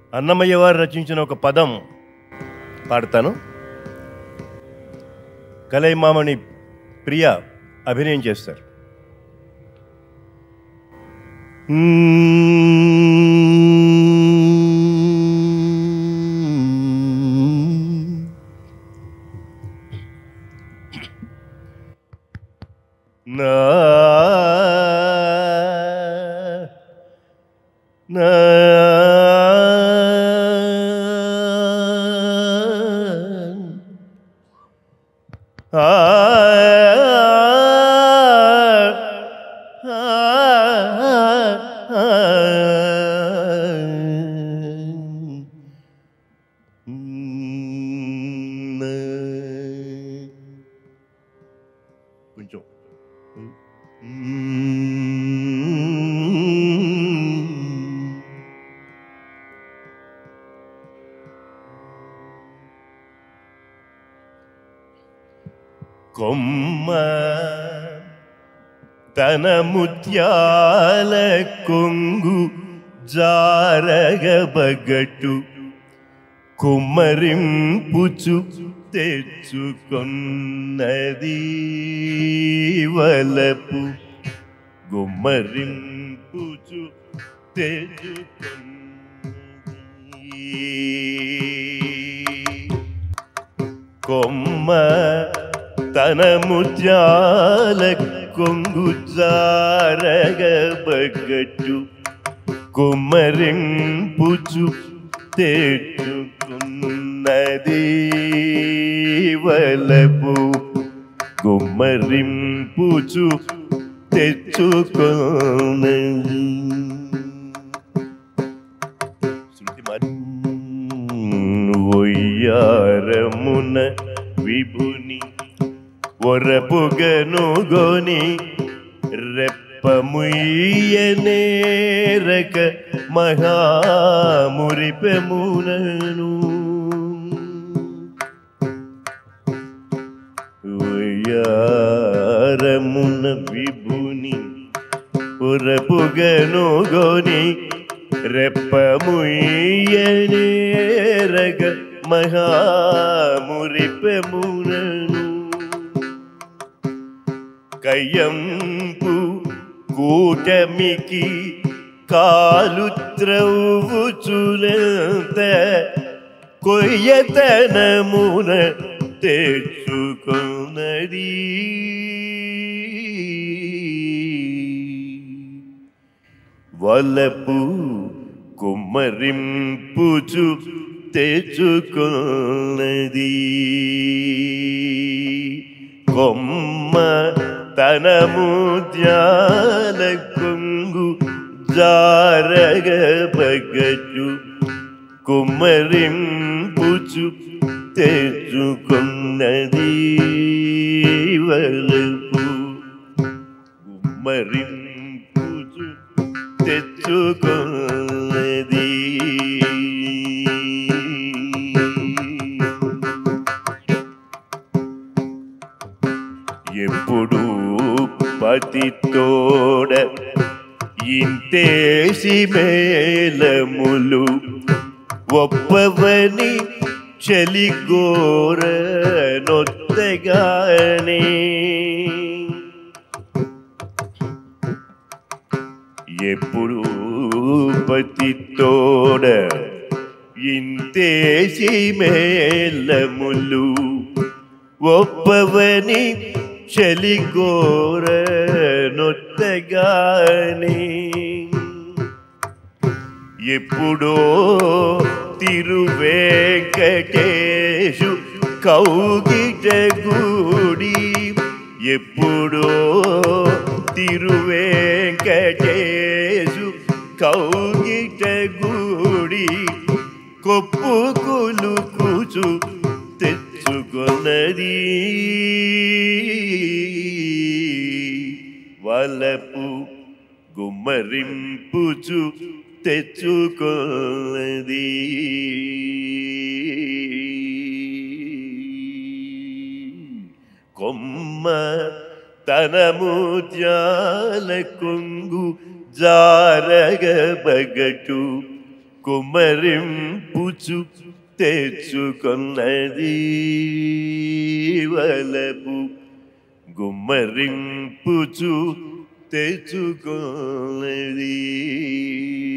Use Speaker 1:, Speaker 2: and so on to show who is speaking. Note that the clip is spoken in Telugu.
Speaker 1: అన్నమయ్య వారు రచించిన ఒక పదం పాడతాను కలైమామణి ప్రియ అభినయం చేస్తారు నా నా ఆ కొంచెం కొమ్మ తన ముత్యాల కొంగు జారగబగట్టు కుమ్మరింపుచు తెచ్చుకొన్నది వలపు గుమ్మరింపుచు తెచ్చుకొన్నది కొమ్మ తన ముత్యాల కొంగు జారగబగట్టు కుమ్మరింపుచు తెచ్చుకున్నది వలపు కుమ్మరింపుచు తెచ్చుకున్నది శృతి మరి ఒయ్యారమున విభుని ఒరపుగనుగొని రెప్పముయ్యనేరక మహామురిపెమునను ఒయ్యారమున విభుని ఒరపుగనుగొని రెప్పముయ్యనేరగ మహామురిపెమునను కయ్యంపు కూటమికి కాలు త్రవ్వుచునంత కొయ్యతనమున తెచ్చుకున్నది వలపు కుమ్మరింపుచు తెచ్చుకున్నది కొమ్మ తన ముద్యాల కొంగు జారగబగట్టు కుమ్మరింపుచు తెచ్చుకున్నది వలపు కుమ్మరింపుచు తెచ్చుకున్నది ఎప్పుడు పతితోడ ఇంతేసి మేలములు ఒప్పవని చలిగోర నొత్తగానే ఎప్పుడు పతితోడ ఇంతేసి మేలములు ఒప్పవని చలిగోర నొత్తగానే ఎప్పుడో తిరువేంకటేశు కౌగిట గుడి ఎప్పుడో తిరువేంకటేశు కౌగిట గుడి కొప్పు కులుకుచు తెచ్చుకొన్నది వలపు గుమ్మరింపుచు తెచ్చుకొన్నది కొమ్మ తన ముత్యాల కొంగు జారగబగటు కుమరింపుచు తెచ్చుకొన్నది వలపు గుమ్మరింపుచు తెచ్చుకొన్నది